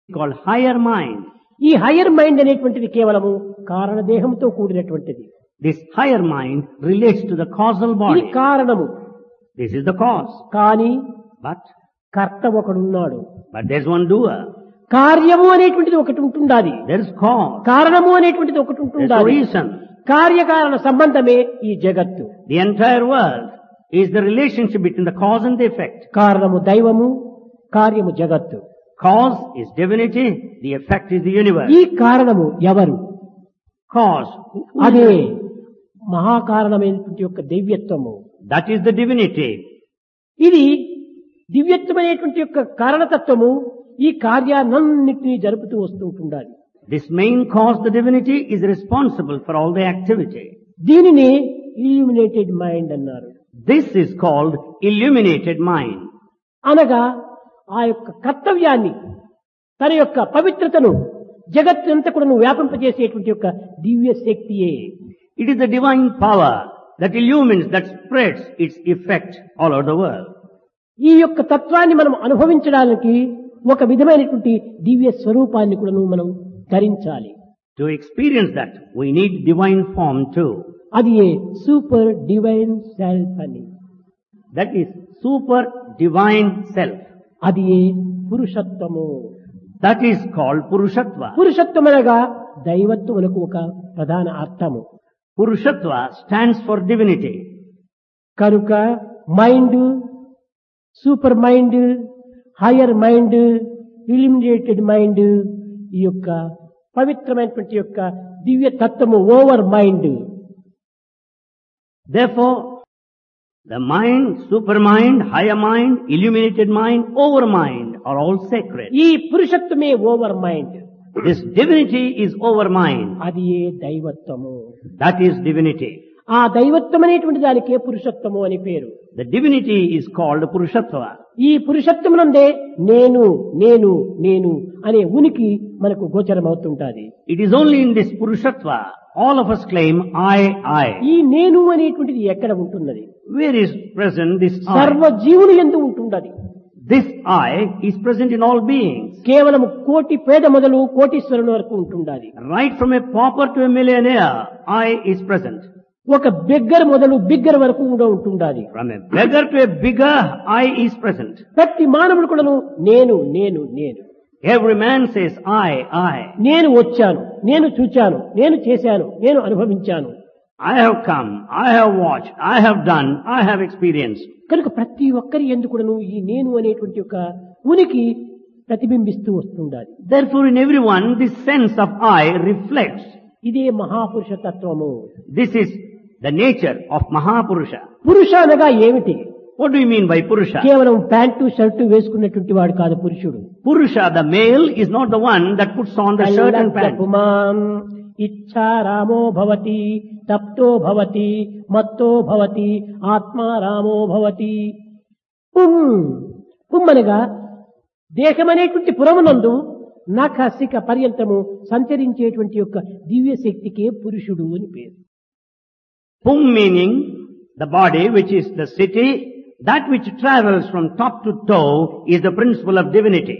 called higher mind. ఈ higher mind అనేటువంటిది కేవలము కారణదేహంతో కూడినటువంటిది This higher mind relates to the causal ఇది body. కారణము This is the cause. కానీ But, కర్త ఒకడున్నాడు but there's one doer. కార్యము అనేటువంటిది ఒకటి ఉంటుండాలి There's cause. కారణము అనేటువంటిది ఒకటి There's a ఉంటుండాలి reason. కార్యకారణ సంబంధమే ఈ జగత్తు The entire world is the relationship between the cause and the effect. కారణము దైవము కార్యము జగత్తు Cause is divinity, the effect is the universe. ఈ కారణము ఎవరు Cause, అదే మహాకారణమైనటువంటి యొక్క దివ్యత్వము that is the divinity. ఇది దివ్యత్వమైనటువంటి యొక్క కారణతత్వము ఈ కార్యాలన్నింటినీ జరుపుతూ వస్తూ ఉంటుండాలి This main cause, the divinity, is responsible for all the activity. దీనిని ఇల్యూమినేటెడ్ మైండ్ అన్నారు This is called illuminated mind. అనగా ఆ యొక్క కర్తవ్యాన్ని తన యొక్క పవిత్రతను జగత్తంతా కూడా వ్యాపింపజేసేటువంటి యొక్క దివ్య శక్తియే It is the divine power that illumines, that spreads its effect all over the world. ఈ యొక్క తత్వాన్ని మనం అనుభవించడానికి ఒక విధమైనటువంటి దివ్య స్వరూపాన్ని కూడా మనం ధరించాలి To experience that, we need divine form too. అది ఏ సూపర్ డివైన్ సెల్ఫ్ అని That is super divine self. అది ఏ పురుషత్వము That is called Purushatva. పురుషత్వం అనగా దైవత్వమునకు ఒక ప్రధాన అర్థము Purushatva stands for divinity. కనుక mind super mind higher mind illuminated mind ఈ యొక్క పవిత్రమైనటువంటి యొక్క దివ్య తత్వము over mind Therefore, the mind, supermind, higher mind, illuminated mind, overmind are all sacred. ఈ పురుషత్వమే over mind This divinity is overmind. అది ఏ దైవత్వము That is divinity. ఆ దైవత్వం అనేటువంటి దానికే పురుషత్వము అని పేరు The divinity is called Purushatva. ఈ పురుషత్వమునందే నేను నేను నేను అనే ఉనికి మనకు గోచరమవుతుంటాది It is only in this Purushatva all of us claim I, I. ఈ నేను అనేటువంటిది ఎక్కడ ఉంటున్నది Where is present this సర్వ I? జీవులు ఎందు ఉంటుండది This I is present in all beings. కేవలం కోటి పేద మొదలు కోటీశ్వరుని వరకు ఉంటుండాలి Right from a pauper to a millionaire, I is present. ఒక బిగ్గర్ మొదలు బిగ్గర్ వరకు కూడా ఉంటుండాలి From a beggar to a bigger, I is present. ప్రతి మానవుడు కూడాను నేను నేను నేను Every man says I, I. నేను వచ్చాను నేను చూచాను నేను చేశాను నేను అనుభవించాను I have come, I have watched, I have done, I have experienced. కనుక ప్రతి ఒక్కరి ఎందుకును ఈ నేను అనేటువంటి ఒక ఉనికి ప్రతిబింబిస్తూ వస్తుండాలి Therefore in everyone this sense of I reflects. ఇదే మహాపురుష తత్వము This is the nature of Mahapurusha. పురుష అనగా ఏమిటి What do you mean by Purusha? కేవలం ప్యాంటు షర్టు వేసుకున్నటువంటి వాడు కాదు పురుషుడు Purusha, the male, is not the one that puts on the shirt and pant. పుమాం ఇచ్చా రామో భవతి తప్తో భవతి మత్తో భవతి ఆత్మా రామో భవతి పుం పుం అనగా దేహమనేటువంటి పురమునందు నఖసిక పర్యంతము సంచరించేటువంటి యొక్క దివ్య శక్తికే పురుషుడు అని పేరు Pum meaning the body which is the city, that which travels from top to toe is the principle of divinity.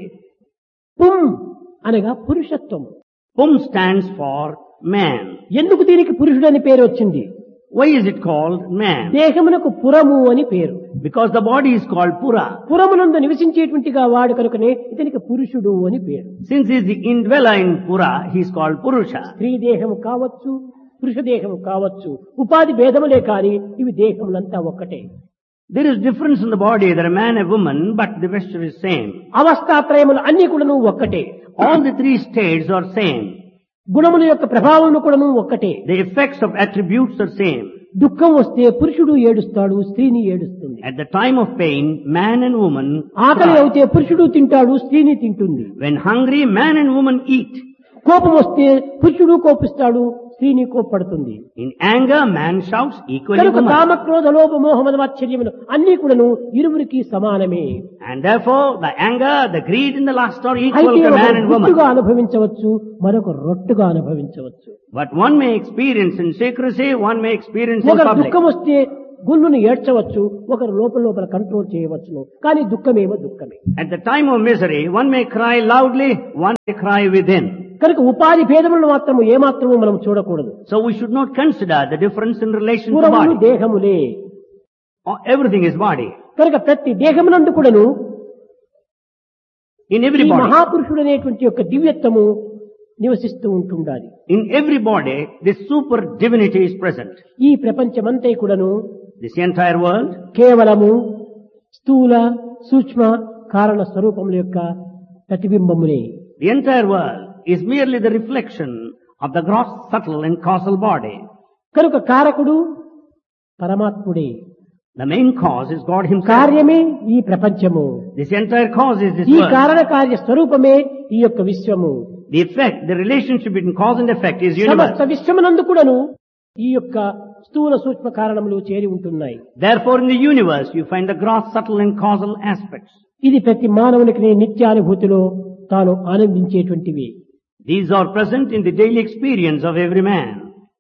పుం అనగా పురుషత్వము Pum stands for man. ఎందుకు దీనికి పురుషుడు అని పేరు వచ్చింది Why is it called man? దేహమునకు పురము అని పేరు Because the body is called Pura. పురమునందు నివసించేటువంటిగా వాడు కనుకనే ఇతనికి పురుషుడు అని పేరు Since he is the indweller in Pura, he is called Purusha. స్త్రీ దేహము కావచ్చు పురుష దేహము కావచ్చు ఉపాధి భేదములే కాని ఇవి దేహములంతా ఒక్కటే There is difference in the body, there are man and woman, but the vesture is same. అవస్థాత్రయములు అన్ని కూడాను ఒక్కటే All the three states are same. గుణముల యొక్క ప్రభావములు కూడాను ఒక్కటే The effects of attributes are same. దుఃఖం వస్తే పురుషుడు ఏడుస్తాడు స్త్రీని ఏడుస్తుంది At the time of pain, man and woman ఆకలి cry. అయితే పురుషుడు తింటాడు స్త్రీని తింటుంది When hungry, man and woman eat. కోపం వస్తే పురుషుడు కోపిస్తాడు స్త్రీని కోప్పడుతుంది In anger, man shouts, equally కనుక woman. కామ క్రోధ లోభ మోహ మదమాశ్చర్యములు అన్ని కూడాను ఇరువురికి సమానమే And therefore, the anger, the greed and the lust are equal అయితే to ఒక man and గుట్టుగా woman. అనుభవించవచ్చు మరొక రొట్టుగా అనుభవించవచ్చు But one may experience in secrecy, one may experience in ఒక public. దుఃఖం వస్తే గుల్లును ఏడ్చవచ్చు ఒకరు లోపల లోపల కంట్రోల్ చేయవచ్చును కానీ దుఃఖమేమో దుఃఖమే At the time of misery, one may cry loudly, one may cry within. కనుక ఉపాధి భేదములను మాత్రము ఏమాత్రము మనం చూడకూడదు So we should not consider the difference in relation to పురములు body. దేహములే Oh, Everything is body. కనుక ప్రతి దేహమునందు కూడాను In ఈ every body, మహాపురుషుడు అనేటువంటి యొక్క దివ్యత్వము నివసిస్తూ ఉంటుండాలి in every body, this super divinity is present. ఈ ప్రపంచమంతా కూడాను This entire world కేవలము స్థూల సూక్ష్మ కారణ స్వరూపముల యొక్క ప్రతిబింబములే The entire world is merely the reflection of the gross, subtle and causal body. కనుక కారకుడు పరమాత్ముడే The main cause is God himself. కార్యమే ఈ ప్రపంచము This entire cause is this ఈ world. కారణ కార్య స్వరూపమే ఈ యొక్క విశ్వము The effect, the relationship between cause and effect is universe. సమస్త విశ్వమునందు కూడాను ఈ యొక్క స్థూల సూక్ష్మ కారణములు చేరి ఉంటున్నాయి Therefore in the universe you find the gross, subtle and causal aspects. ఇది ప్రతి మానవునికి నిత్యానుభూతిలో తాను ఆనందించేటువంటివి These are present in the daily experience of every man.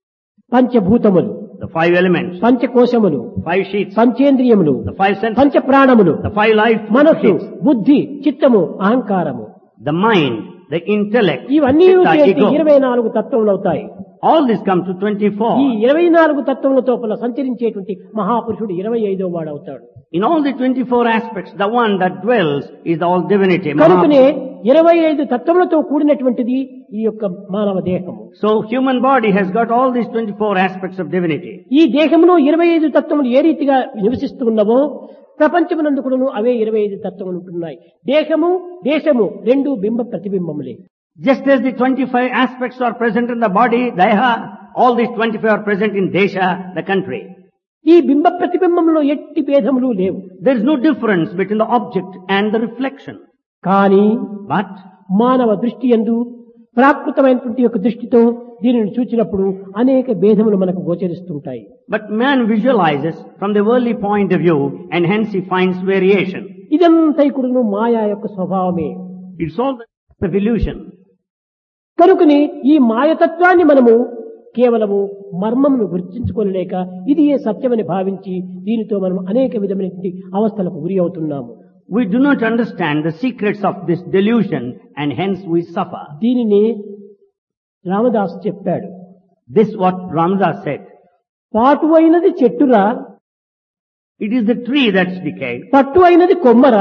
పంచభూతములు The five elements, పంచకోశములు five sheets, పంచేంద్రియములు the five senses, పంచ ప్రాణములు the five life మనస్సు sheets, బుద్ధి చిత్తము అహంకారము the mind, the intellect, ఇవన్నీ chitta, చేసి ego. ఇరవై నాలుగు తత్వములు అవుతాయి All this comes to ఈ 24. ఇరవై నాలుగు తత్వముల తోపల సంచరించేటువంటి మహాపురుషుడు ఇరవై ఐదో వాడు అవుతాడు In all the 24 aspects, the one that dwells is the all divinity. కనుకనే Mahaprabhu. ఇరవై ఐదు తత్వములతో కూడినటువంటిది ఈ యొక్క మానవ దేహము So human body has got all these 24 aspects of divinity. ఈ దేహములో ఇరవై ఐదు తత్వములు ఏ రీతిగా నివసిస్తూ ఉన్నవో ప్రపంచమునందు కూడాను అవే ఇరవై ఐదు తత్వములు ఉంటున్నాయి దేహము దేశము రెండు బింబ ప్రతిబింబములే Just as the 25 aspects are present in the body, Daiha, all these 25 are present in Desha, the country. ఈ బింబ ప్రతిబింబంలో ఎట్టి భేదములు లేవు There is no difference between the object and the reflection. కానీ But మానవ దృష్టి ఎందు ప్రాకృతమైనటువంటి యొక్క దృష్టితో దీనిని చూచినప్పుడు అనేక భేదములు మనకు గోచరిస్తుంటాయి But man visualizes from the worldly point of view and hence he finds variation. ఇదంతా కూడాను మాయా యొక్క స్వభావమే It's all the illusion. కనుకని ఈ మాయతత్వాన్ని మనము కేవలము మర్మమును గుర్తించుకోలేక ఇది ఏ సత్యమని భావించి దీనితో మనం అనేక విధమైనటువంటి అవస్థలకు గురి అవుతున్నాము We do not understand the secrets of this delusion and hence we suffer. దీనిని రామదాస్ చెప్పాడు This what Ramdas said. పాటు అయినది చెట్టురా It is the tree that's decayed. పట్టు అయినది కొమ్మరా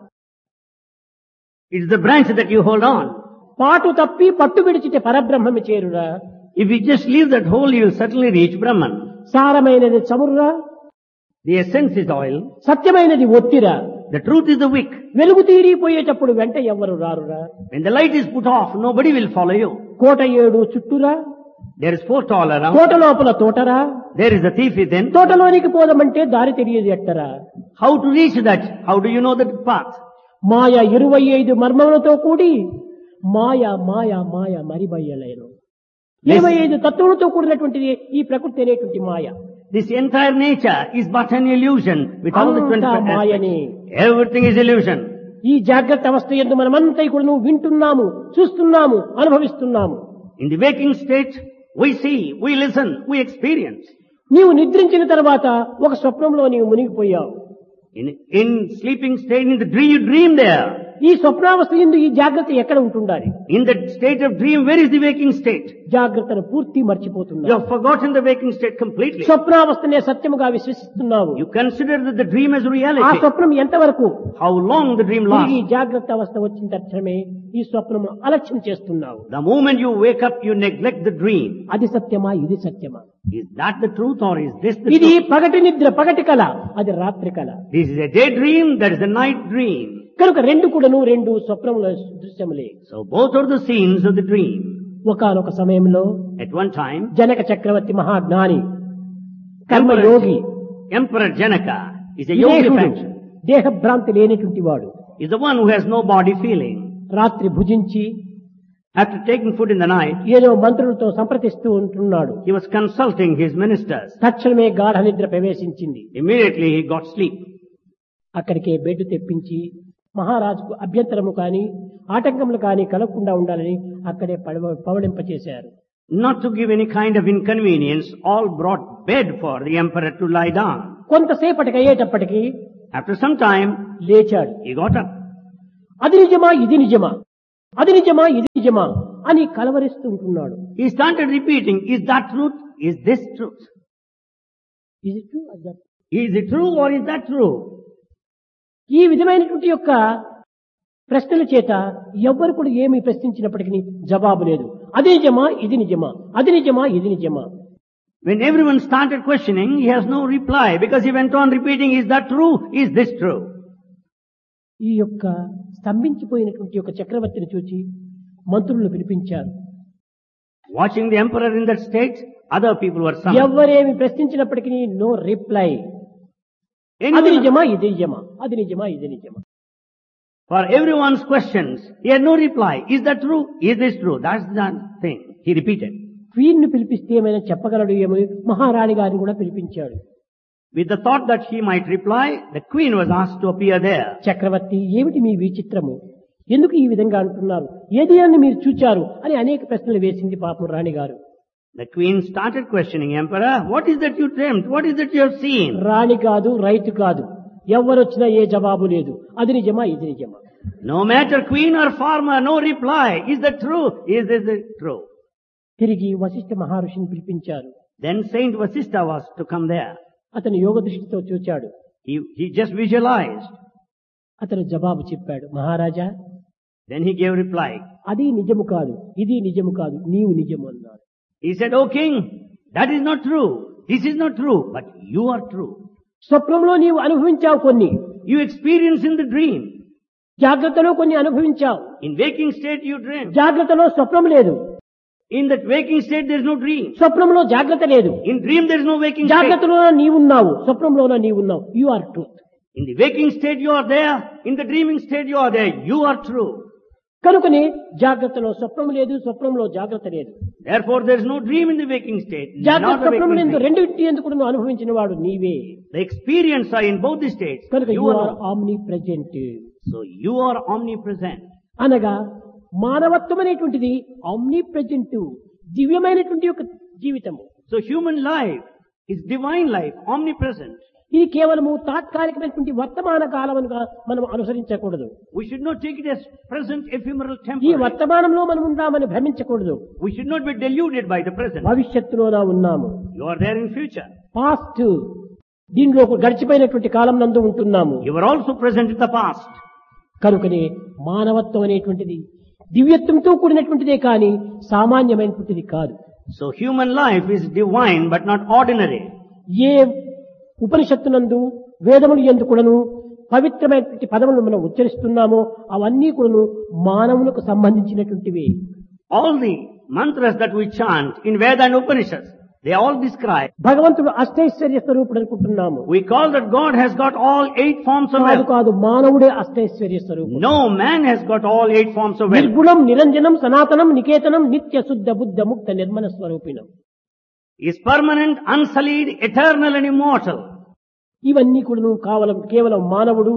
It is the branch that you hold on. పాటు తప్పి పట్టు విడిచితే పరబ్రహ్మమి చేరురా If you just leave that hole, you will certainly reach Brahman. సారమైనది చమురురా The essence is oil. సత్యమైనది ఒత్తిరా The truth is the wick. వెలుగు తీరిపోయేటప్పుడు వెంట ఎవ్వరు రారురా When the light is put off, nobody will follow you. కోట ఏడు చుట్టురా There is four all around. కోట లోపల తోటరా There is a thief within. తోటలోనికి పోదామంటే దారి తెలియదు ఎట్టరా How to reach that? How do you know the path? మాయ ఇరవై ఐదు మర్మములతో కూడి మాయ మాయ మాయ మరిబయ్యలేను ఇరవై ఐదు తత్వములతో కూడినటువంటిది ఈ ప్రకృతి అనేటువంటి మాయ This entire nature is but an illusion with all the అంతా 25 మాయనే aspects. Everything is illusion. ఈ జాగ్రత్త అవస్థ ఎందు మనమంతా కూడా వింటున్నాము చూస్తున్నాము అనుభవిస్తున్నాము In the waking state, we see, we listen, we experience. నీవు నిద్రించిన తర్వాత ఒక స్వప్నంలో నీవు మునిగిపోయావు In, in sleeping state, in the dream, you dream there. ఈ స్వప్నావస్థ ఎందు ఈ జాగ్రత్త ఎక్కడ ఉంటుండాలి In that state of dream, where is the waking state? జాగ్రత్తను పూర్తి You మర్చిపోతున్నావు have forgotten the waking state completely. స్వప్నావస్థనే సత్యముగా విశ్వసిస్తున్నావు You consider that the dream as ఆ reality. స్వప్నం ఎంతవరకు How long the dream తిరిగి lasts. జాగ్రత్త అవస్థ వచ్చిన తక్షణమే ఈ స్వప్నము అలక్ష్యం చేస్తున్నావు The moment you wake up, you neglect the dream. అది సత్యమా ఇది సత్యమా Is that the truth or is this the ఇది truth? పగటి నిద్ర పగటి కళ అది రాత్రి కళ This is a daydream, that is a night dream. కనుక రెండు కూడాను రెండు స్వప్నముల దృశ్యములే So both are the scenes of the dream. ఒకనొక సమయంలో At one time, జనక చక్రవర్తి మహాజ్ఞాని కర్మయోగి Emperor Janaka is a yogi విదేహుడు faction. దేహభ్రాంతి లేనటువంటి వాడు Is the one who has no body feeling. రాత్రి భుజించి After taking food in the night, ఏదో మంత్రులతో సంప్రదిస్తూ ఉంటున్నాడు he was consulting his ministers. తక్షణమే గాఢ నిద్ర ప్రవేశించింది Immediately he got sleep. అక్కడికే బెడ్ తెప్పించి మహారాజుకు అభ్యంతరము కాని ఆటంకములు కాని కలగకుండా ఉండాలని అక్కడే పడవ పవళింపచేశారు Not to give any kind of inconvenience, all brought bed for the emperor to lie down. కొంతసేపటికి అయ్యేటప్పటికి After some time, లేచాడు he got up. అది నిజమా ఇది నిజమా అది నిజమా ఇది నిజమా అని కలవరిస్తూ ఉంటున్నాడు He started repeating, is that truth? Is this truth? Is it true? Is that- Is it true or is that true? ఈ విధమైనటువంటి యొక్క ప్రశ్నల చేత ఎవ్వరు కూడా ఏమి ప్రశ్నించినప్పటికీ జవాబు లేదు అది నిజమా ఇది నిజమా అది నిజమా ఇది నిజమా When everyone started questioning, he has no reply because he went on repeating, is that true? Is this true? ఈ యొక్క స్తంభించిపోయినటువంటి యొక్క చక్రవర్తిని చూచి మంత్రులను పిలిపించారు Watching the emperor in that state, other people were summoned. ఎవరేమి ప్రశ్నించినప్పటికీ నో రిప్లై అది Anyone, నిజమా ఇది నిజమా అది నిజమా ఇది నిజమా for everyone's questions, he had no reply. Is that true? Is this true? That's the thing. He repeated. Queen ను పిలిపిస్తే ఏమైనా చెప్పగలడు ఏమో మహారాణి గారిని కూడా పిలిపించాడు With the thought that he might reply, the queen was asked to appear there. చక్రవర్తి ఏమిటి మీ విచిత్రము ఎందుకు ఈ విధంగా అంటున్నారు ఏది అని మీరు చూచారు అని అనేక ప్రశ్నలు వేసింది పాపం రాణి గారు The queen started questioning emperor, what is that you dreamt? What is that you have seen? రాణి కాదు రైతు కాదు ఎవరొచ్చినా ఏ జవాబు లేదు అది నిజమా ఇది నిజమా No matter queen or farmer, no reply. Is that true? Is this true? తిరిగి వశిష్ఠ మహర్షిని పిలిపించారు Then Saint Vasista was to come there. అతను యోగ దృష్టితో చూచాడు He, he just visualized. అతను జవాబు చెప్పాడు మహారాజా Then he gave reply. అది నిజము కాదు ఇది నిజము కాదు నీవు నిజము అన్నాడు He said, O king, that is not true. This is not true, but you are true. స్వప్నంలో నీవు అనుభవించావు కొన్ని You experience in the dream. జాగ్రత్తలో కొన్ని అనుభవించావు In waking state you dream. జాగ్రత్తలో స్వప్నం లేదు In that waking state there is no dream. స్వప్నంలో జాగ్రత్త లేదు In dream there is no waking state. జాగ్రత్తలోన నీవున్నావు స్వప్నంలోన నీవున్నావు you are truth In the waking state you are there. In the dreaming state you are there. You are true. కనుకనే జాగ్రత్తలో స్వప్నం లేదు స్వప్నంలో జాగ్రత్త లేదు Therefore there is no dream in the waking state. జాగ్రత్త Not the స్వప్నం waking ఎందు state. రెండింటి ఎందుకు కూడా నువ్వు అనుభవించిన వాడు నీవే The experience are in both the states. కనుక You you are are. Omnipresent So you are omnipresent. అనగా మానవత్వం అనేటువంటిది ఆమ్ని ప్రజెంట్ దివ్యమైనటువంటి యొక్క జీవితము So human life is divine life, omnipresent. ఇది కేవలము తాత్కాలికమైనటువంటి వర్తమాన కాలముగా మనం అనుసరించకూడదు We should not take it as present ephemeral ఈ temporary. వర్తమానంలో మనం ఉందామని భ్రమించకూడదు We should not be deluded by the present. భవిష్యత్తులోనా ఉన్నాము You are there in future. Past దీనిలో ఒక గడిచిపోయినటువంటి కాలం నందు ఉంటున్నాము You are also present in the past. కనుకనే మానవత్వం అనేటువంటిది దివ్యత్వంతో కూడినటువంటిదే కానీ సామాన్యమైనటువంటిది కాదు So human life is divine but not ordinary. ఏ ఉపనిషత్తునందు వేదములు ఎందు కూడాను పవిత్రమైనటువంటి పదములను మనం ఉచ్చరిస్తున్నామో అవన్నీ కూడాను మానవులకు సంబంధించినటువంటివి All the mantras that we chant in Veda and Upanishads, they all describe. భగవంతుడు అష్టైశ్వర్య స్వరూపుడు అనుకుంటున్నాము We call that God has got all eight forms of కాదు wealth. కాదు మానవుడే అష్టైశ్వర్య స్వరూపుడు No man has got all eight forms of wealth. నిర్గుణం నిరంజనం సనాతనం నికేతనం నిత్య శుద్ధ బుద్ధ ముక్త Nirmala స్వరూపిణం Is permanent, unsullied, eternal and immortal. ఇవన్నీ కూడా కావలం కేవలం మానవుడు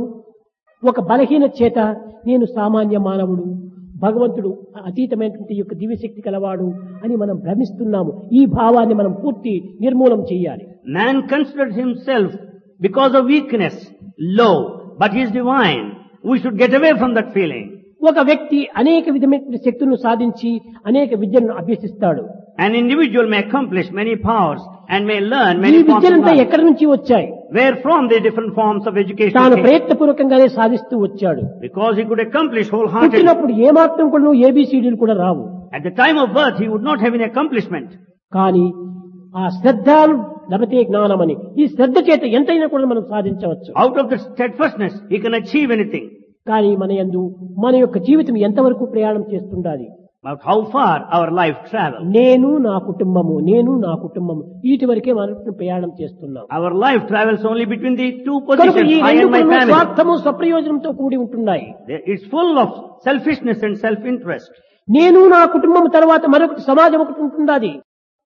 ఒక బలహీన చేత నేను సామాన్య మానవుడు భగవంతుడు అతీతమైనటువంటి యొక్క దివ్యశక్తి కలవాడు అని మనం భ్రమిస్తున్నాము ఈ భావాన్ని మనం పూర్తి నిర్మూలం చేయాలి Man considers himself because of weakness low, but he is divine. We should get away from that feeling. ఒక వ్యక్తి అనేక విధమైన శక్తులను సాధించి అనేక విద్యలను అభ్యసిస్తాడు An individual may accomplish many powers and may learn ఈ many forms of విద్యలంతా knowledge. ఎక్కడి నుంచి వచ్చాయి Where from the different forms of education తాను came. ప్రయత్నపూర్వకంగానే సాధిస్తూ వచ్చాడు Because he could accomplish wholeheartedly. పుట్టినప్పుడు ఏమాత్రం కూడా ఏబిసిడీలు కూడా రావు At the time of birth, he would not have any accomplishment. కానీ ఆ శ్రద్ధ లభతే జ్ఞానమని ఈ శ్రద్ధ చేత ఎంతైనా కూడా మనం సాధించవచ్చు Out of the steadfastness, he can achieve anything. కానీ మన యందు మన యొక్క జీవితం ఎంతవరకు ప్రయాణం చేస్తుండాలి But how far our life travels. నేను నా కుటుంబము నేను నా కుటుంబము వీటి వరకే మనం ప్రయాణం చేస్తున్నాం Our life travels only between the two కనుక positions, ఈ I రెండు and my కూడా family. స్వార్థము స్వప్రయోజనంతో కూడి ఉంటున్నాయి It's full of selfishness and self-interest. నేను నా కుటుంబం తర్వాత మరొకటి సమాజం ఒకటి ఉంటున్నది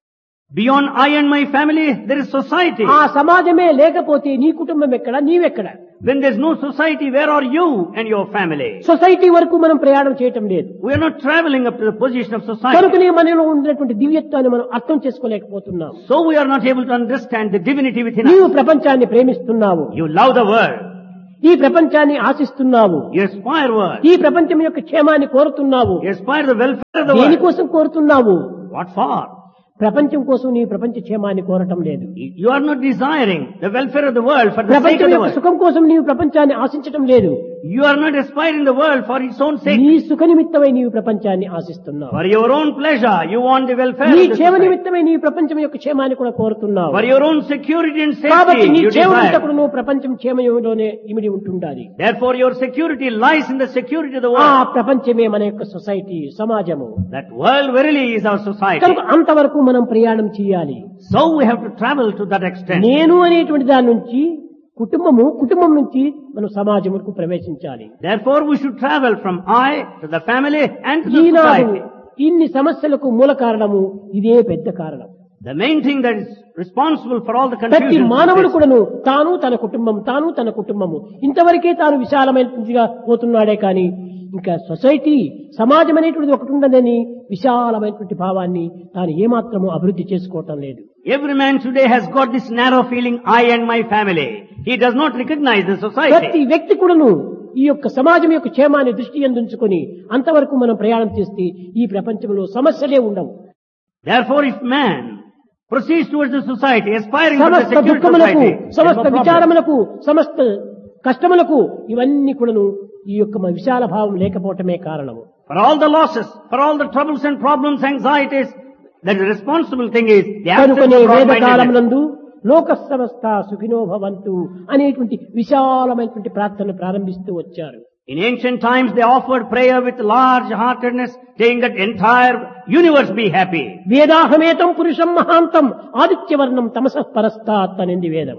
Beyond I and my family, there is society. ఆ సమాజమే లేకపోతే నీ కుటుంబం ఎక్కడ నీవెక్కడ When there's no society, where are you and your family? Society వరకు మనం ప్రయాణం చేయటం లేదు We are not traveling up to the position of society. కనుకనే మనలో ఉన్నటువంటి దివ్యత్వాన్ని మనం అర్థం చేసుకోలేకపోతున్నాం So we are not able to understand the divinity within నీవు us. ప్రపంచాన్ని ప్రేమిస్తున్నావు You love the world. ఈ ప్రపంచాన్ని ఆశిస్తున్నావు You aspire world. ఈ ప్రపంచం యొక్క క్షేమాన్ని కోరుతున్నావు You aspire the welfare of the world. దేనికోసం కోరుతున్నావు What for? ప్రపంచం కోసం నీ ప్రపంచ క్షేమాన్ని కోరటం లేదు You are not desiring the welfare of the world for the sake ప్రపంచం of the యొక్క world. సుఖం కోసం నీవు ప్రపంచాన్ని ఆశించటం లేదు You are not aspiring the world for its own sake. నీ సుఖ నిమిత్తమై నీవు ప్రపంచాన్ని ఆశిస్తున్నావు For your own pleasure, you want the welfare నీ of the క్షేమ society. నిమిత్తమై నీ ప్రపంచం యొక్క క్షేమాన్ని కూడా కోరుతున్నావు For your own security and కాబట్టి safety, నీ you క్షేమం desire. అంతకుడు నువ్వు ప్రపంచం క్షేమయంలోనే ఇమిడి ఉంటుండాలి Therefore, your security lies in the security of the ఆ world. ప్రపంచమే మన యొక్క సొసైటీ సమాజము That world verily is our society. కనుక అంతవరకు మనం ప్రయాణం చేయాలి So we have to travel to that extent. నేను అనేటువంటి దాని నుంచి కుటుంబము కుటుంబం నుంచి మనం సమాజముకు ప్రవేశించాలి Therefore, we should travel from I to the family and to the Eenadu society. ఇన్ని సమస్యలకు మూల కారణము ఇదే పెద్ద కారణం The main thing that is responsible for all the ప్రతి confusion మానవుడు కూడాను తాను తన కుటుంబం తాను తన కుటుంబము ఇంతవరకే తాను విశాలమైనదిగా పోతున్నాడే కానీ ఇంకా సొసైటీ సమాజం అనేటువంటిది ఒకటి ఉండదని విశాలమైనటువంటి భావాన్ని తాను ఏమాత్రము అభివృద్ధి చేసుకోవటం లేదు Every man today has got this narrow feeling, I and my family. He does not recognize the ప్రతి society. వ్యక్తి కూడాను ఈ యొక్క సమాజం యొక్క క్షేమాన్ని దృష్టి ఎందుంచుకొని అంతవరకు మనం ప్రయాణం చేస్తే ఈ ప్రపంచంలో సమస్యలే ఉండవు Therefore, if man proceeds towards the society, aspiring to the సమస్త secure దుఃఖములకు society, there is సమస్త no problem. విచారములకు సమస్త కష్టములకు ఇవన్నీ కూడాను ఈ యొక్క మన విశాల భావం లేకపోవటమే కారణము For all the losses, for all the troubles and problems, anxieties, the responsible thing is the absence కనుకనే of వేద broad-mindedness. కాలమునందు లోక సమస్త సుఖినో భవంతు అనేటువంటి విశాలమైనటువంటి ప్రార్థన ప్రారంభిస్తూ వచ్చారు In ancient times, they offered prayer with large heartedness, saying that entire universe be happy. వేదాహమేతం పురుషం మహాంతం ఆదిత్యవర్ణం తమస పరస్తాత్ అనేది వేదం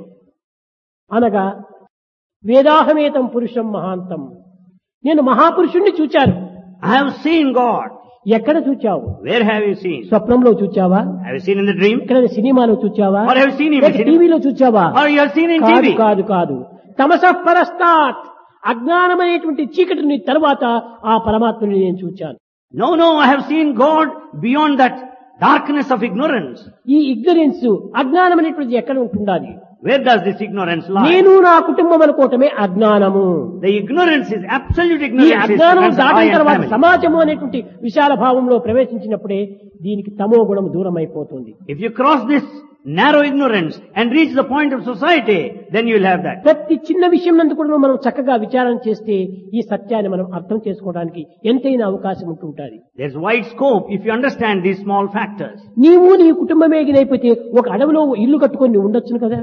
అనగా వేదాహమేతం పురుషం మహాంతం నేను మహాపురుషుణ్ణి చూచాను I have seen God. ఎక్కడ చూచావు Where have you seen? స్వప్నంలో చూచావా Have you seen in the dream? ఎక్కడ సినిమాలో చూచావా Or have you seen him in లేక cinema? టీవీలో చూచావా Or you have seen in కాదు TV? కాదు కాదు తమస పరస్తాత్ అజ్ఞానమైనటువంటి చీకటిని తర్వాత ఆ పరమాత్మని నేను చూచాను No, no, I have seen God beyond that darkness of ignorance. ఈ ఇగ్నరెన్స్ అజ్ఞానం అనేటువంటిది ఎక్కడ ఉంటుండాలి Where does this ignorance lie? నేను నా కుటుంబం అనుకోవటమే అజ్ఞానము The ignorance is absolute ఈ ignorance. is అజ్ఞానం defense of I దాటిన and తర్వాత family. సమాజము అనేటువంటి విశాల భావంలో ప్రవేశించినప్పుడే దీనికి తమో గుణం దూరం అయిపోతుంది If you cross this narrow ignorance and reach the point of society, then you will have that. ప్రతి చిన్న విషయం నందు కూడా మనం చక్కగా విచారణ చేస్తే ఈ సత్యాన్ని మనం అర్థం చేసుకోవడానికి ఎంతైనా అవకాశం ఉంటుంటుంది There's wide scope if you understand these small factors. నీవు నీ కుటుంబమే ఎగిరైపోతే ఒక అడవిలో ఇల్లు కట్టుకొని నువ్వు ఉండొచ్చును కదా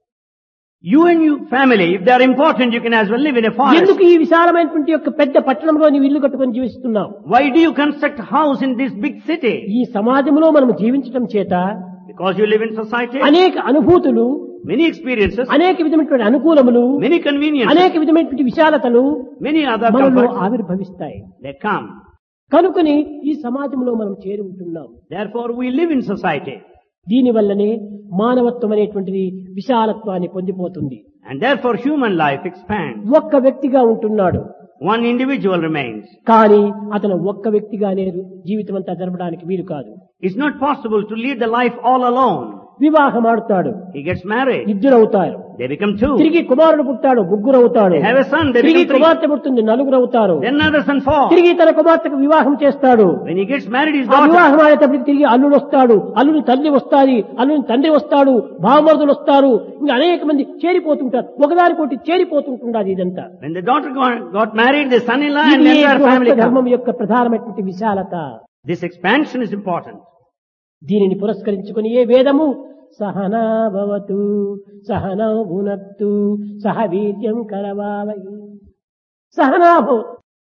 You and your family, if they are important, you can as well live in a forest. ఎందుకు ఈ విశాలమైనటువంటి యొక్క పెద్ద పట్టణంలో నీవు ఇల్లు కట్టుకొని జీవిస్తున్నావు Why do you construct a house in this big city? ఈ సమాజంలో మనం జీవించడం చేత Because you live in society. అనేక అనుభూతులు Many experiences, అనేక విధమైనటువంటి అనుకూలములు many conveniences, అనేక విధమైనటువంటి విశాలతలు many other మనలో comforts, ఆవిర్భవిస్తాయి they come. కనుకని ఈ సమాజంలో మనం చేరి ఉంటున్నాం Therefore, we live in society. దీనివల్లనే మానవత్వం అనేటువంటిది విశాలత్వాన్ని పొందిపోతుంది And therefore, human life expands. ఒక్క వ్యక్తిగా ఉంటున్నాడు One individual remains. కానీ అతను ఒక్క వ్యక్తిగానే జీవితం అంతా జరపడానికి వీలు కాదు It's not possible to lead the life all alone. వివాహం ఆడుతాడు He gets married. ఇద్దరు అవుతారు They become two. తిరిగి కుమారుడు పుట్టాడు ముగ్గురు అవుతాడు They have a son. They తిరిగి become three. కుమార్తె పుడుతుంది నలుగురు అవుతారు Then another son four. తిరిగి తన కుమార్తెకు వివాహం చేస్తాడు When he gets married, his ఆ daughter. వివాహం ఆడేటప్పటికి తిరిగి అల్లుడు వస్తాడు అల్లుడు తల్లి వస్తాది అల్లుని తండ్రి వస్తాడు భావమరుదులు వస్తారు ఇంకా అనేక మంది చేరిపోతుంటారు ఒకదానికోటి చేరిపోతుంటున్నది ఇదంతా When the daughter got, got married, the son-in-law and ఇది the entire family గృహస్థ come. ధర్మం యొక్క ప్రధానమైనటువంటి విశాలత This expansion is important. దీనిని పురస్కరించుకుని ఏ వేదము సహనా భవతు సహనా భునత్తు సహ వీర్యం కరవావై సహనా భవతు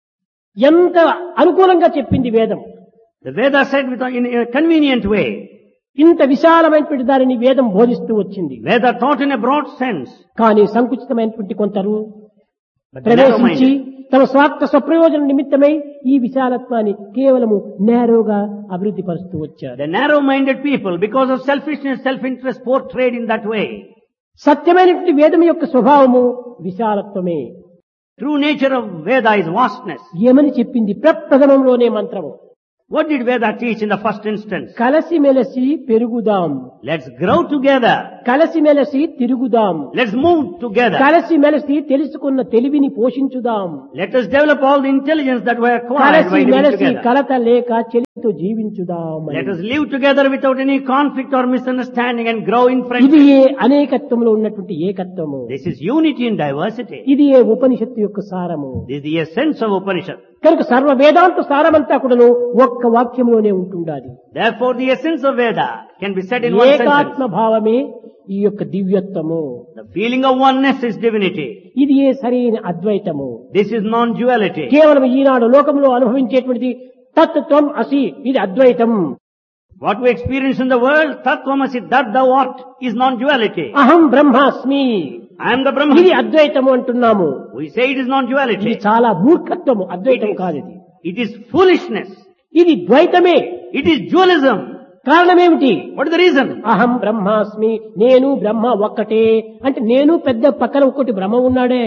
ఎంత అనుకూలంగా చెప్పింది వేదం The Veda said with, in a convenient way. ఇంత విశాలమైనటువంటి దానిని వేదం బోధిస్తూ వచ్చింది Veda taught in a broad sense. కానీ సంకుచితమైనటువంటి కొందరు But the narrow ప్రవేశించి minded, తమ స్వార్థ స్వప్రయోజన నిమిత్తమై ఈ విశాలత్వాన్ని కేవలము నేరోగా అభివృద్ధి పరుస్తూ వచ్చారు the narrow-minded people, because of selfishness, self-interest, portrayed in that way. సత్యమైనటువంటి వేదం యొక్క స్వభావము విశాలత్వమే True nature of Veda is vastness. ఏమని చెప్పింది ప్రప్రథమంలోనే మంత్రము What did Veda teach in the first instance? కలసిమెలసి పెరుగుదాం Let's grow together. కలసిమెలసి తిరుగుదాం Let's move together. కలసిమెలసి తెలుసుకున్న తెలివిని పోషించుదాం Let us develop all the intelligence that we acquired by కలసి living మెలసి together. కలత లేక చెలితో జీవించుదాం అని. Let us live together without any conflict or misunderstanding and grow in ఇది friendship. ఏ అనేకత్వంలో ఉన్నటువంటి ఏకత్వము This is unity in diversity. ఇది ఏ ఉపనిషత్తు యొక్క సారము This is the essence of Upanishad. కనుక సర్వ వేదాంత సారమంతా కూడాను ఒక్క వాక్యంలోనే ఉంటుండాలి Therefore, the essence of Veda can be said in one sentence. ఏకాత్మ భావమే ఈ యొక్క దివ్యత్వము The feeling of oneness is divinity. ఇది ఏ సరైన అద్వైతము This is non-duality. కేవలం ఈనాడు లోకంలో అనుభవించేటువంటిది తత్వం అసి ఇది అద్వైతం What we experience in the world, Tattvamasi, that thou art, is non-duality. అహం బ్రహ్మాస్మి I am the ఇది Brahman. అద్వైతము అంటున్నాము We say it is ఇది non-duality. చాలా మూర్ఖత్వము అద్వైతం కాదు ఇది It is foolishness. ఇది ద్వైతమే It is dualism. కారణమేమిటి What is the reason? అహం బ్రహ్మాస్మి నేను బ్రహ్మ ఒక్కటే అంటే నేను పెద్ద పక్కన ఒక్కటి బ్రహ్మ ఉన్నాడే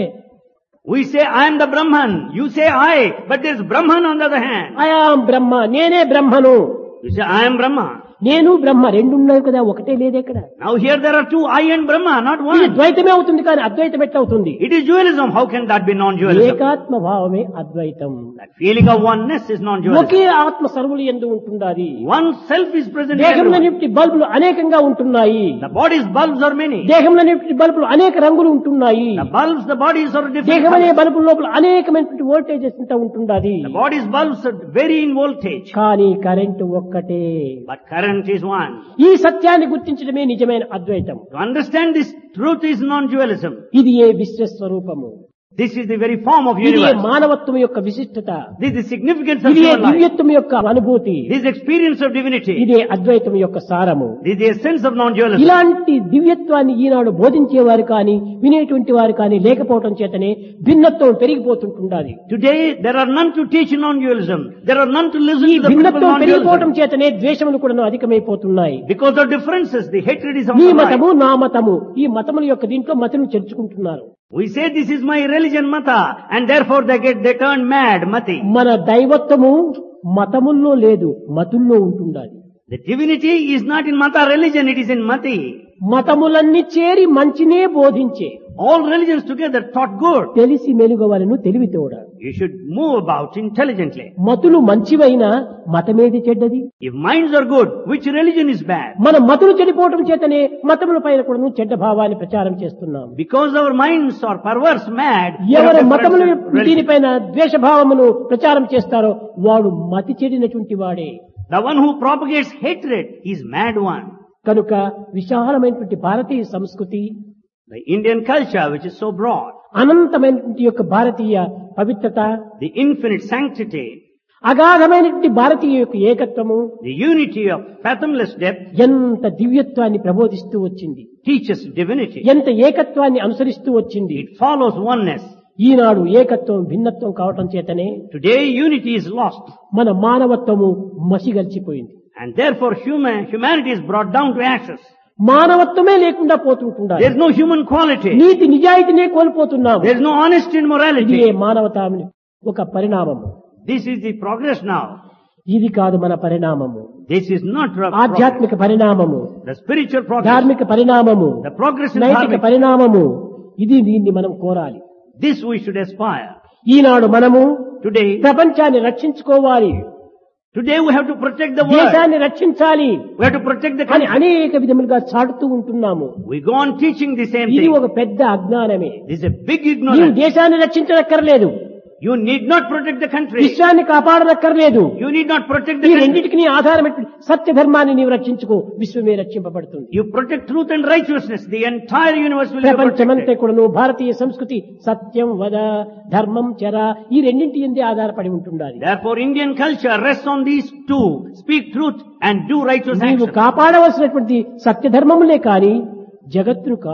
We say I am the Brahman. You say I, but there is Brahman on the other hand. I am Brahma నేనే బ్రహ్మను You say I am Brahma. నేను బ్రహ్మ రెండు ఉన్నాయి కదా ఒకటే లేదు ఇక్కడ Now here there are two I and Brahma, not ఇది one. ద్వైతమే అవుతుంది కానీ అద్వైతం ఎట్లా అవుతుంది It is dualism. How can that be non-dualism? ఏకాత్మ భావమే అద్వైతం That feeling of oneness is non-dualism. ఒకే ఆత్మ సర్వులు ఎందు ఉంటుండాలి One self is present in దేహంలో everyone. నింటి బల్బులు అనేకంగా ఉంటున్నాయి The body's bulbs are many. దేహంలో నింటి బల్బులు అనేక రంగులు ఉంటున్నాయి The bulbs, the bodies are different. దేహం అనే colors. బల్బు లోపల అనేకమైనటువంటి వోల్టేజెస్ ఇంత ఉంటుండాలి The body's bulbs are vary in voltage. కానీ కరెంటు ఒక్కటే But current is one. ఈ సత్యాన్ని గుర్తించడమే నిజమైన అద్వైతం To understand this truth is non-dualism. ఇది ఏ విశ్వస్వరూపము This is the very form of ఇది ఏ universe. మానవత్వం యొక్క విశిష్టత This is the significance of ఇది ఏ human life. దివ్యత్వం యొక్క అనుభూతి This is experience of divinity. ఇదే అద్వైతం యొక్క సారము This is the essence of non-dualism. ఇలాంటి దివ్యత్వాన్ని ఈనాడు బోధించేవారు కానీ వినేటువంటి వారు కానీ లేకపోవటం చేతనే భిన్నత్వం పెరిగిపోతుంటుండాలి Today, there are none to teach non-dualism. There are none to listen ఈ to the principle of భిన్నత్వం పెరిగిపోవటం non-dualism. చేతనే ద్వేషములు కూడా అధికమైపోతున్నాయి Because of differences, the hatred is on నీ the mind. మతము నా మతము ఈ మతముల యొక్క దీంట్లో మతను చేర్చుకుంటున్నారు We say this is my religion, Mata, and therefore they get, they turn mad, Mati. మన దైవత్వము మతముల్లో లేదు మతుల్లో ఉంటుండాలి The divinity is not in Mata religion, it is in Mati. మతములన్నీ చేరి మంచినే బోధించే All religions together taught good. తెలిసి మెలుగవలను తెలివితోడ You should move about intelligently. మతులు మంచివైనా మతమేది చెడ్డది If minds are good, which religion is bad? మన మతులు చెడిపోవటం చేతనే మతముల పైన కూడా చెడ్డ భావాన్ని ప్రచారం చేస్తున్నాం Because our minds are perverse, mad, we have ఎవరు different మతముల religion. దీనిపైన ద్వేషభావమును ప్రచారం చేస్తారో వాడు మతి చెడినటువంటి వాడే The one who propagates hatred is mad one. కనుక విశాలమైనటువంటి భారతీయ సంస్కృతి The Indian culture, which is so broad, అనంతమైనటువంటి యొక్క భారతీయ పవిత్రత the infinite sanctity, అగాధమైనటువంటి భారతీయ యొక్క ఏకత్వము the unity of fathomless depth ఎంత దివ్యత్వాన్ని ప్రబోధిస్తూ వచ్చింది teaches divinity. ఎంత ఏకత్వాన్ని అనుసరిస్తూ వచ్చింది It follows oneness. ఈనాడు ఏకత్వం భిన్నత్వం కావటం చేతనే Today unity is lost మన మానవత్వము మసిగలిచిపోయింది and therefore human, humanity is brought down to ashes. మానవత్వమే లేకుండా పోతుంటున్నారు There is no human quality. నీతి నిజాయితీనే కోల్పోతున్నాం There is no honesty and ఇది morality. మానవతాని ఒక పరిణామము This is the progress now. ఇది కాదు మన పరిణామము This is not pro- progress. ఆధ్యాత్మిక పరిణామము The spiritual progress. ధార్మిక పరిణామము The progress in నైతిక dharmic. పరిణామము ఇది దీన్ని మనం కోరాలి This we should aspire. ఈనాడు మనము Today, ప్రపంచాన్ని రక్షించుకోవాలి today we have to protect the world. దేశాన్ని రక్షించాలి We have to protect the అని country. అనేక విధములుగా చాటుతూ ఉంటున్నాము We go on teaching the same ఇది thing. ఒక పెద్ద అజ్ఞానమే This is a big నీవు ignorance. దేశాన్ని రక్షించనక్కర్లేదు You need not protect the country. విశ్వాన్ని కాపాడనక్కర్లేదు You need not protect ఈ the country. రెండింటికి ఆధారమైన సత్య ధర్మాన్ని నీవు రక్షించుకో విశ్వమే రక్షింపబడుతుంది You protect truth and righteousness. The entire universe will be ప్రపంచమంతా protected. కూడాను భారతీయ సంస్కృతి సత్యం వద ధర్మం చర ఈ రెండింటి ఎందే ఆధారపడి ఉంటుండాలి Therefore, Indian culture rests on these two. Speak truth and do righteous నీవు action. కాపాడవలసినటువంటి సత్య ధర్మములే కాని జగత్తును కాదు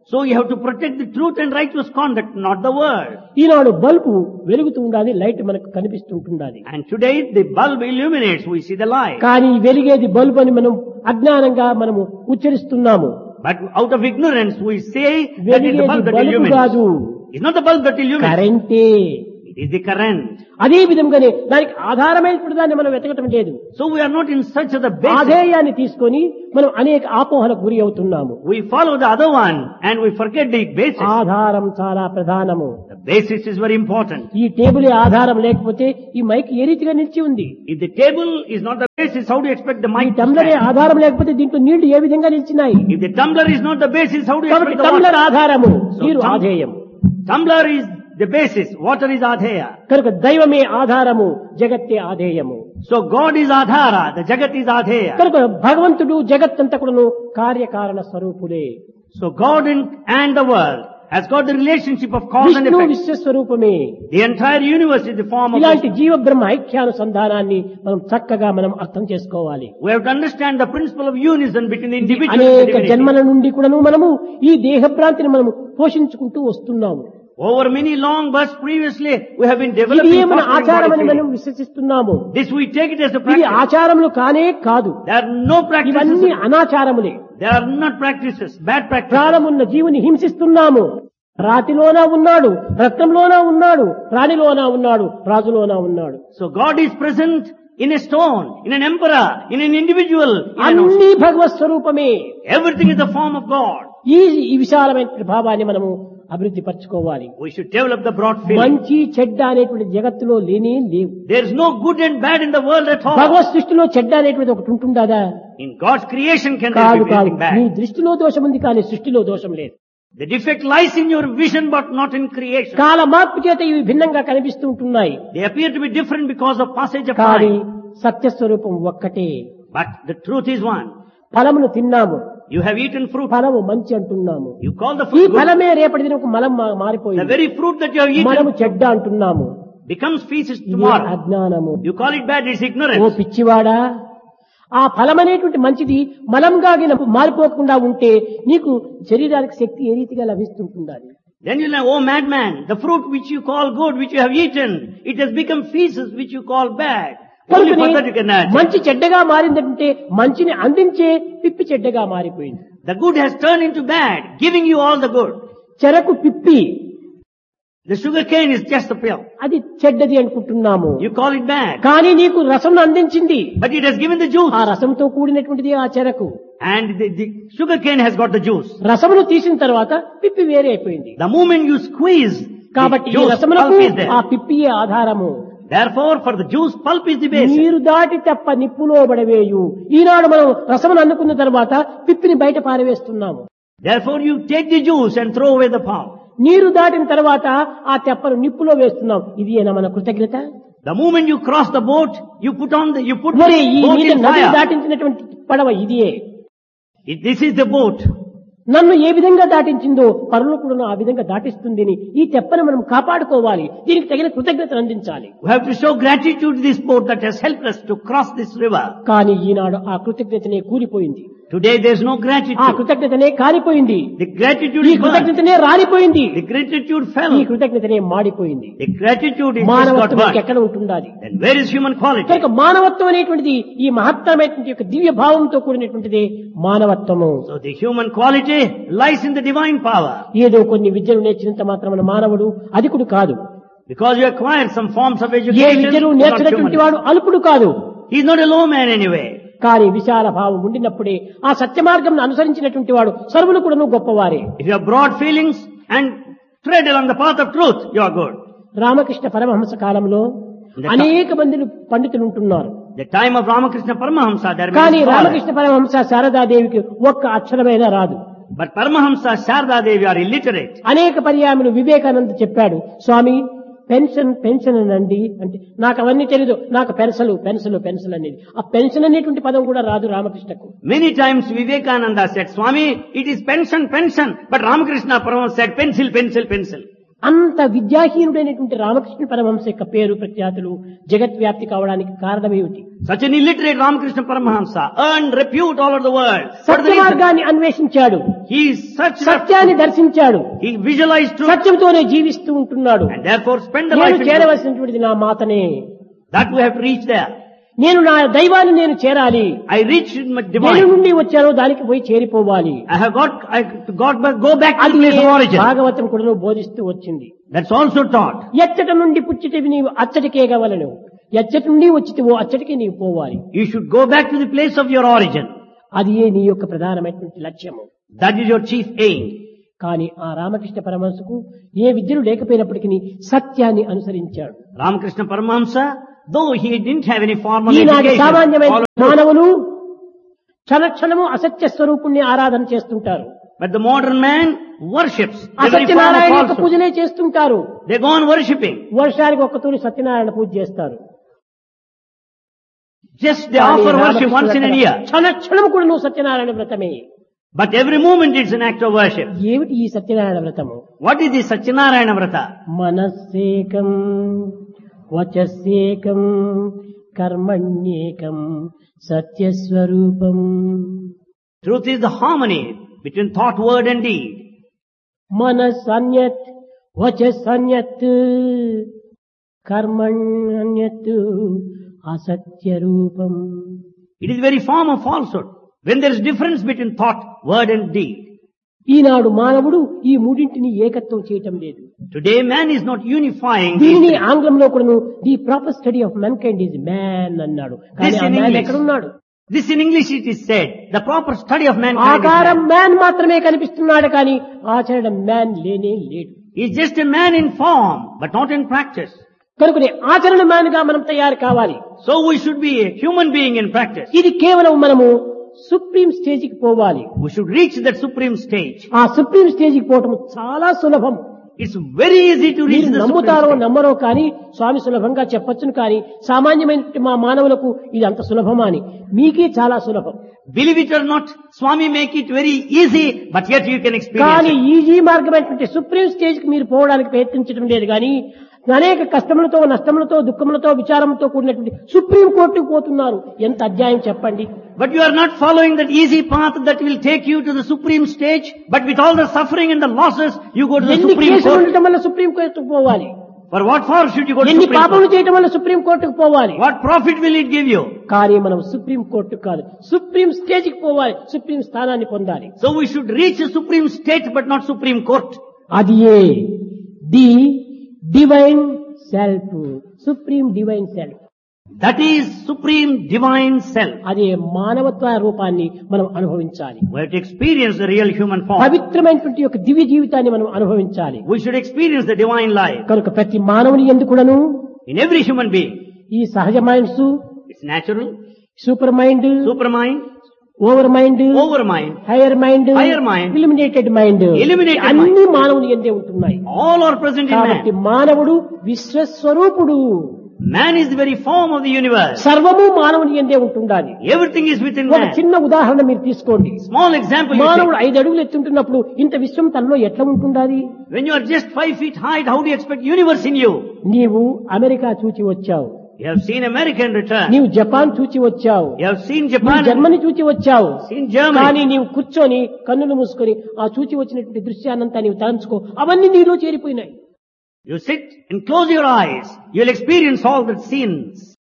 So you have to protect the truth and righteous conduct, not the word. ఈనాడు బల్బు వెలుగుతూ ఉండాలి లైట్ మనకు కనిపిస్తుంటుండాలి And today the bulb illuminates, we see the light. కానీ వెలిగేది bulb అని మనం అజ్ఞానంగా మనము ఉచ్చరిస్తున్నాము But out of ignorance we say that it's the వెలిగేది bulb that బల్బు illuminates. కాదు It's not the bulb that illuminates, కరెంటే it is the current. అదే విధంగానే దానికి ఆధారమైనటువంటి దాన్ని మనం వెతకటం లేదు So we are not in search of the basis. ఆధేయాన్ని తీసుకొని మనం అనేక ఆపోహలకు గురి అవుతున్నాము We follow the other one and we forget the basis. ఆధారం చాలా ప్రధానము The basis is very important. ఈ టేబుల్ ఆధారం లేకపోతే ఈ మైక్ ఏ రీతిగా నిలిచి ఉంది If the table is not the basis, how do you expect the ఈ mic to టంబ్లర్ stand? ఆధారం లేకపోతే దీంట్లో నీళ్లు ఏ విధంగా నిలిచినాయి If the tumbler is not the basis, how do you కాబట్టి expect the టంబ్లర్ water? ఆధారము So, నీరు tum- ఆధేయం Tumbler is the basis, water is adheya. కనుక దైవమే ఆధారము జగత్తే ఆధేయము So God is adhara, the jagat is adheya. కనుక భగవంతుడు జగత్తంతకుడును కార్యకారణ స్వరూపులే So God and, and the world has got the relationship of cause and Vishnu effect. విశ్వస్వరూపమే The entire universe is the form of ఇలాంటి జీవ బ్రహ్మ ఐక్యానుసంధానాన్ని మనం చక్కగా మనం అర్థం చేసుకోవాలి We have to understand the principle of unison between the individual and the అనేక divinity. జన్మల నుండి కూడాను మనము ఈ దేహభ్రాంతిని మనము పోషించుకుంటూ వస్తున్నాము Over many long births previously, we have been ఇది developing మన fostering ఆచారం అని body మనం feeling. విశ్వసిస్తున్నాము This we take it as a ఇది practice. ఆచారములు కానే కాదు There are no practices. ఇవన్నీ అనాచారములే There are not practices, bad practices. ప్రాణమున్న జీవుని హింసిస్తున్నాము రాతిలోనా ఉన్నాడు రత్నంలోనా ఉన్నాడు రాణిలోనా ఉన్నాడు రాజులోనా ఉన్నాడు So God is present in a stone, in an emperor, in an individual. In an ocean. అన్ని భగవత్ స్వరూపమే Everything is the form of God. ఈ ఈ విశాలమైన భావాన్ని మనము అభివృద్ధి పరచుకోవాలి We should develop the broad feeling. మంచి చెడ్డ అనేటువంటి జగత్తులో లేనే లేవు There is no good and bad in the world at all. భగవత్ సృష్టిలో చెడ్డ అనేటువంటి ఒకటి ఉంటుందా In God's creation can there కాదు be కాదు anything నీ bad. దృష్టిలో దోషం ఉంది కానీ సృష్టిలో దోషం లేదు The defect lies in your vision but not in creation. కాల మార్పు చేత ఇవి భిన్నంగా కనిపిస్తూ ఉంటున్నాయి They appear to be different because of passage of కానీ time. సత్యస్వరూపం ఒక్కటే But the truth is one. ఫలమును తిన్నాము You have eaten fruit. ఫలము మంచి అంటున్నాము You call the ఈ fruit good. ఫలమే రేపటి దినకు మలం మా- The మారిపోయింది very fruit that you have మనము eaten చెడ్డ అంటున్నాము becomes feces ఇది tomorrow. అజ్ఞానము You call it bad, it's oh ignorance. పిచ్చివాడా ఆ ఫలం అనేటువంటి మంచిది మలంగా గిన మారిపోకుండా ఉంటే నీకు శరీరానికి శక్తి ఏ రీతిగా లభిస్తుంటుండాలి Then you'll say, oh madman, the fruit which you call good, which you have eaten, it has become feces which you call bad. Only for that you can కనుకనే add. మంచి చెడ్డగా మారిందంటే మంచిని అందించే పిప్పి చెడ్డగా మారిపోయింది The good has turned into bad, giving you all the good. చెరకు పిప్పి The sugar cane is just a pill. అది చెడ్డది అనుకుంటున్నాము You call it bad. కానీ నీకు రసం అందించింది But it has given the juice. ఆ రసంతో కూడినటువంటిది ఆ చెరకు And the, the sugar cane has got the juice. రసమును తీసిన తర్వాత పిప్పి వేరే అయిపోయింది The moment you squeeze, కాబట్టి the ఈ juice, రసములకు pulp is there. ఆ పిప్పియే ఆధారము Therefore, for the juice, pulp is the basis. నీరు దాటి తప్ప నిప్పులో పడవేయు ఈనాడు మనం రసమును అందుకున్న తర్వాత పిప్పిని బయట పారవేస్తున్నాము Therefore, you take the juice and throw away the pulp. నీరు దాటిన తర్వాత ఆ తెప్పను నిప్పులో వేస్తున్నాం ఇది ఏనా మన కృతజ్ఞత The moment you cross the boat, you put on the, you put the మరి ఈ boat నీళ్ళ in నదిని fire. దాటించినటువంటి పడవ ఇదియే It- This is the boat. నన్ను ఏ విధంగా దాటించిందో పరులు కూడా ఆ విధంగా దాటిస్తుంది అని ఈ తెప్పను మనం కాపాడుకోవాలి దీనికి తగిన కృతజ్ఞతను అందించాలి We have to show gratitude to this boat that has helped us to cross this river. కానీ ఈనాడు ఆ కృతజ్ఞతనే కూలిపోయింది Today there is no ఆ gratitude. కృతజ్ఞతనే కాలిపోయింది The gratitude ఈ is gone. కృతజ్ఞతనే రాలిపోయింది The gratitude ఈ fell. కృతజ్ఞతనే మాడిపోయింది The gratitude is just got మానవత్వం burnt. ఎక్కడ ఉంటుండాలి Then where is human quality? కనుక మానవత్వం అనేటువంటిది ఈ మహత్తరమైనటువంటి యొక్క దివ్య భావంతో కూడినటువంటిది మానవత్వము So the human quality lies in the divine power. ఏదో కొన్ని విద్యలు నేర్చినంత మాత్రమైన మానవుడు అధికుడు కాదు Because you acquire some forms of A education, విద్యను you're not నేర్చినటువంటి human. వాడు అల్పుడు కాదు He's not a low man anyway. కానీ విశాల భావం ఉండినప్పుడే ఆ సత్య మార్గం అనుసరించినటువంటి వాడు సర్వులు కూడాను గొప్పవారే If you have broad feelings and tread along the path of truth, you are good. Ramakrishna Paramahamsa కాలంలో అనేక మంది పండితులు ఉంటున్నారు The time of Ramakrishna Paramahamsa, there are కానీ many scholars. రామకృష్ణ పరమహంస శారదాదేవికి ఒక్క అక్షరమైన రాదు But Paramahamsa, Sharda Devi are illiterate. అనేక పర్యాయములు వివేకానంద చెప్పాడు స్వామి పెన్షన్ పెన్షన్ అనండి అంటే నాకు అవన్నీ తెలియదు నాకు పెన్సలు పెన్సలు పెన్సల్ అనేది ఆ పెన్షన్ అనేటువంటి పదం కూడా రాదు రామకృష్ణకు Many times Vivekananda said, Swami, it is pension, pension. But Ramakrishna Paramahamsa said, pencil, pencil, pencil. అంత విద్యాహీనుడైనటువంటి రామకృష్ణ పరమహంస యొక్క పేరు ప్రఖ్యాతులు జగద్వ్యాప్తి కావడానికి కారణమేమిటి Such an illiterate Ramakrishna Paramahamsa earned repute all over the world. What is Satya the reason? మార్గాన్ని అన్వేషించాడు He is such సత్యాన్ని దర్శించాడు He visualized truth సత్యంతోనే జీవిస్తూ ఉంటున్నాడు and therefore spent the life నేను in truth. చేరవలసినటువంటిది నా మాతనే That we have to reach there. నేను నా దైవాన్ని నేను చేరాలి I reached my దేని divine. నుండి వచ్చానో దానికి పోయి చేరిపోవాలి I have got, I got back, go back to the అది place of origin. భాగవతం కూడా బోధిస్తూ వచ్చింది That's also taught. ఎచ్చట నుండి పుచ్చిటివి నీవు అచ్చటికే గవలను ఎచ్చటి నుండి వచ్చితివో అచ్చటికి నీవు పోవాలి You should go back to the place of your origin. అది ఏ నీ యొక్క ప్రధానమైనటువంటి లక్ష్యము That is your chief aim. కానీ ఆ రామకృష్ణ పరమహంసకు ఏ విద్యలు లేకపోయినప్పటికీ సత్యాన్ని అనుసరించాడు Ramakrishna Paramahamsa, though he didn't have any formal ఈనాటి education, సామాన్యమైన followed- మానవులు క్షణక్షణము అసత్య స్వరూపుణ్ణి ఆరాధన చేస్తుంటారు but the modern man worships the very form of అసత్యనారాయణ యొక్క falsehood. పూజలే చేస్తుంటారు They go on worshipping. వర్షానికి ఒక్కతూరి సత్యనారాయణ పూజ చేస్తారు Just they కానీ offer worship Ramakrishna once in a వ్రతం year. క్షణక్షణము కూడా నువ్వు Satyanarayana వ్రతమే But every moment it's an act of worship. ఏమిటి ఈ సత్యనారాయణ వ్రతము What is the Satyanarayana Vrata? మనస్సేకం వచస్సేకం కర్మణ్యేకం సత్యస్వరూపం Truth is the harmony between thought, word and deed. మనసన్యత్ వచసన్యత్ కర్మణ్యత్ అసత్యరూపం It is the very form of falsehood. When there is difference between thought, word and deed. ఈనాడు మానవుడు ఈ మూడింటిని ఏకత్వం చేయటం లేదు Today man is not unifying these దీనిని three. ఆంగ్లంలో కూడాను the proper study of mankind is man అన్నాడు కానీ This ఆ in మ్యాన్ English. ఎక్కడున్నాడు This in English it is said, the proper study of mankind is ఆకారం man. Man మాత్రమే కనిపిస్తున్నాడు కానీ ఆచరణ మ్యాన్ లేనే లేడు He is just a man in form, but not in practice. కనుకనే ఆచరణ మ్యాన్ గా మనం తయారు కావాలి So we should be a human being in practice. ఇది కేవలం మనము సుప్రీం స్టేజ్ కి పోవాలి We should reach that supreme stage. ఆ సుప్రీం స్టేజ్ కి పోవటం చాలా సులభం It's very easy to reach మీరు the supreme నమ్ముతారో stage. నమ్మరో కానీ స్వామి సులభంగా చెప్పొచ్చును కానీ సామాన్యమైన మా మానవులకు ఇది అంత సులభమా అని మీకే చాలా సులభం Believe it or not, Swami make it very easy, but yet you can experience కానీ it. ఈజీ మార్గమైనటువంటి సుప్రీం స్టేజ్ కి మీరు పోవడానికి ప్రయత్నించడం లేదు కానీ అనేక కష్టములతో నష్టములతో దుఃఖములతో విచారంతో కూడినటువంటి సుప్రీం కోర్టుకు పోతున్నారు ఎంత అధ్యాయం చెప్పండి But you are not following that easy path that will take you to the supreme stage, but with all the suffering and the losses, you go to the ఎన్ని supreme కేసులు court. ఉండటం వల్ల supreme కోర్టుకు పోవాలి For what for should you go to ఎన్ని supreme పాపములు court? చేయటం వల్ల సుప్రీం కోర్టుకు పోవాలి What profit will it give you? కానీ మనం సుప్రీం కోర్టు కాదు సుప్రీం స్టేజ్ కి పోవాలి సుప్రీం స్థానాన్ని పొందాలి So we should reach a supreme state, but not supreme court. అది a the divine self supreme divine self That is supreme divine self. అదే మానవత్వ రూపాన్ని మనం అనుభవించాలి We have to experience the real human form. పవిత్రమైనటువంటి యొక్క దివ్య జీవితాన్ని మనం అనుభవించాలి We should experience the divine life కనుక ప్రతి మానవుని ఎందుకుడను in every human being. ఈ సహజ minds It's natural, super mind supermind, over mind overmind, higher mind Higher mind. Illuminated mind Eliminated అన్ని మానవుని ఎందే ఉంటున్నాయి all are present in కాబట్టి man. మానవుడు విశ్వస్వరూపుడు Man is the very form of the universe. సర్వము మానవుని ఎందే ఉంటుండాలి Everything is within ఒక man. చిన్న ఉదాహరణ మీరు తీసుకోండి Small example, you మానవుడు take. ఐదు అడుగులు ఎత్తుంటున్నప్పుడు ఇంత విశ్వం తనలో ఎట్లా ఉంటుండాలి when you are just five feet height, how do you expect universe in you? నీవు అమెరికా చూచి వచ్చావు You have seen America in return. నీవు జపాన్ చూచి వచ్చావు You have seen నువ్వు Japan, జర్మనీ చూచి వచ్చావు seen కానీ Germany. నీవు కూర్చొని కన్నులు మూసుకొని ఆ చూచి వచ్చినటువంటి దృశ్యాన్నంతా నీవు తలంచుకో అవన్నీ నీలో చేరిపోయినాయి You sit and close your eyes. You'll experience all the scenes.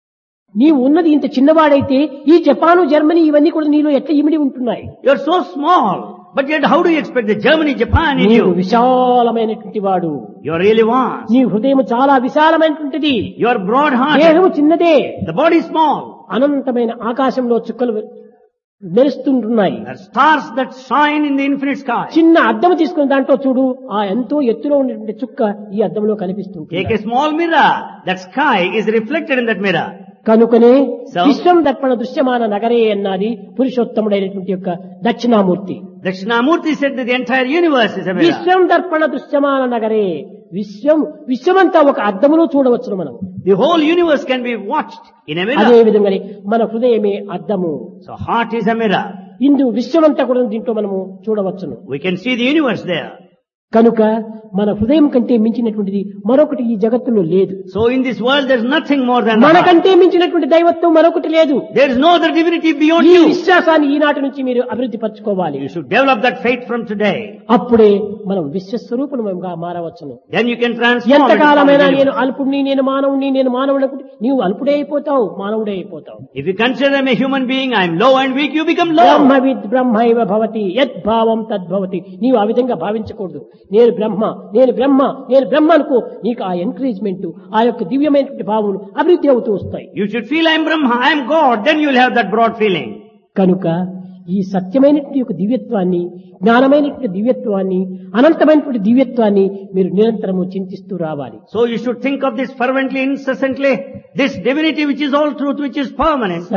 నీవు ఉన్నది ఇంత చిన్నవాడైతే ఈ జపాను జర్మనీ ఇవన్నీ కూడా నీలో ఎట్లా ఇమిడి ఉంటున్నాయి You're so small. But yet how do you expect the Germany, Japan in నీవు you? విశాలమైనటువంటి వాడు You're really vast. నీ హృదయం చాలా విశాలమైనటువంటిది You're broad hearted. దేహము చిన్నదే The body is small. అనంతమైన ఆకాశంలో చుక్కలు మెరుస్తుంటున్నాయి There are stars that shine in the infinite sky. చిన్న అద్దం తీసుకున్న దాంట్లో చూడు ఆ ఎంతో ఎత్తులో ఉన్నటువంటి చుక్క ఈ అద్దంలో కనిపిస్తుంది Take a small mirror. That sky is reflected in that mirror. కనుకనే So? విశ్వం దర్పణ దృశ్యమాన నగరే అన్నది పురుషోత్తముడైనటువంటి యొక్క Dakshinamurthy Dakshinamurti said that the entire universe is a mirror. విశ్వం దర్పణ దృశ్యమాన నగరే విశ్వం విశ్వమంతా ఒక అద్దములో చూడవచ్చును మనం The whole universe can be watched in a అదే mirror. విధంగానే మన హృదయమే అద్దము So heart is a mirror. ఇందు విశ్వమంతా కూడా దీంట్లో మనము చూడవచ్చును We can see the universe there. కనుక మన హృదయం కంటే మించినటువంటిది మరొకటి ఈ జగత్తులో లేదు So in this world there's nothing more than the heart. మనకంటే మించినటువంటి దైవత్వం మరొకటి లేదు There is no other divinity beyond ఈ you. విశ్వాసాన్ని ఈనాటి నుంచి మీరు అభివృద్ధి పరచుకోవాలి You should develop that faith from today. అప్పుడే మనం విశ్వస్వరూపంగా మారవచ్చును Then you can transform. into ఎంతకాలమైనా something నేను else. అల్పుడిని నేను మానవుడిని నేను మానవుడు అనుకుంటే నీవు అల్పుడే అయిపోతావు మానవుడే అయిపోతావు If you consider I'm a human being, I'm low and weak, you become low. బ్రహ్మవిద్ బ్రహ్మైవ భవతి యద్భావం తద్భవతి నీవు ఆ విధంగా భావించకూడదు నేను బ్రహ్మ నేను బ్రహ్మ నేను బ్రహ్మ అనుకో నీకు ఆ ఎంకరేజ్మెంట్ ఆ యొక్క దివ్యమైనటువంటి భావం అభివృద్ధి అవుతూ వస్తాయి You should feel I'm Brahma, I'm God, then you'll have that broad feeling. కనుక ఈ సత్యమైనటువంటి యొక్క దివ్యత్వాన్ని జ్ఞానమైనటువంటి దివ్యత్వాన్ని అనంతమైనటువంటి దివ్యత్వాన్ని మీరు నిరంతరము చింతిస్తూ రావాలి So you should think of this fervently, incessantly, this divinity which is all truth, which is permanent.